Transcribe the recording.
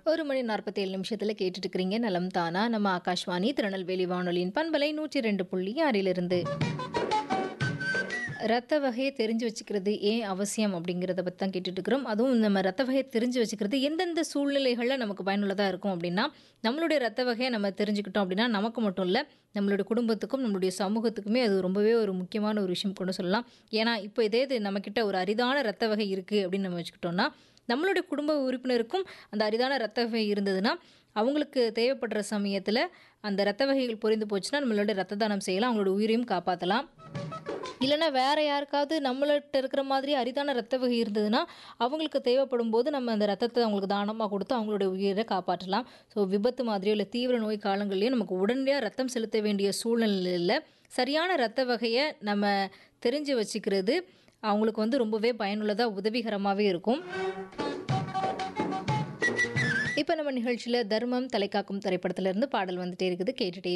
ஒரு மணி நாற்பத்தேழு நிமிஷத்தில் கேட்டுட்டு இருக்கிறீங்க நலம் தானா நம்ம ஆகாஷ்வாணி திருநெல்வேலி வானொலியின் பண்பலை நூற்றி ரெண்டு புள்ளி ஆறிலிருந்து ரத்த வகையை தெரிஞ்சு வச்சுக்கிறது ஏன் அவசியம் அப்படிங்கிறத பற்றி தான் கேட்டுட்டு இருக்கிறோம் அதுவும் நம்ம ரத்த வகையை தெரிஞ்சு வச்சுக்கிறது எந்தெந்த சூழ்நிலைகளில் நமக்கு பயனுள்ளதாக இருக்கும் அப்படின்னா நம்மளுடைய ரத்த வகையை நம்ம தெரிஞ்சுக்கிட்டோம் அப்படின்னா நமக்கு மட்டும் இல்லை நம்மளுடைய குடும்பத்துக்கும் நம்மளுடைய சமூகத்துக்குமே அது ரொம்பவே ஒரு முக்கியமான ஒரு விஷயம் கொண்டு சொல்லலாம் ஏன்னா இப்போ இதே இது நம்மக்கிட்ட ஒரு அரிதான ரத்த வகை இருக்குது அப்படின்னு நம்ம வச்சுக்கிட்டோம்னா நம்மளுடைய குடும்ப உறுப்பினருக்கும் அந்த அரிதான ரத்த வகை இருந்ததுன்னா அவங்களுக்கு தேவைப்படுற சமயத்தில் அந்த ரத்த வகைகள் பொரிந்து போச்சுன்னா நம்மளோட ரத்த தானம் செய்யலாம் அவங்களோட உயிரையும் காப்பாற்றலாம் இல்லைன்னா வேற யாருக்காவது நம்மள்ட்ட இருக்கிற மாதிரி அரிதான ரத்த வகை இருந்ததுன்னா அவங்களுக்கு தேவைப்படும் போது நம்ம அந்த ரத்தத்தை அவங்களுக்கு தானமாக கொடுத்து அவங்களுடைய உயிரை காப்பாற்றலாம் ஸோ விபத்து மாதிரியோ இல்லை தீவிர நோய் காலங்கள்லையோ நமக்கு உடனடியாக ரத்தம் செலுத்த வேண்டிய சூழ்நிலையில் சரியான ரத்த வகையை நம்ம தெரிஞ்சு வச்சுக்கிறது அவங்களுக்கு வந்து ரொம்பவே பயனுள்ளதாக உதவிகரமாகவே இருக்கும் இப்போ நம்ம நிகழ்ச்சியில் தர்மம் தலைக்காக்கும் திரைப்படத்திலிருந்து பாடல் வந்துட்டே இருக்குது கேட்டுட்டே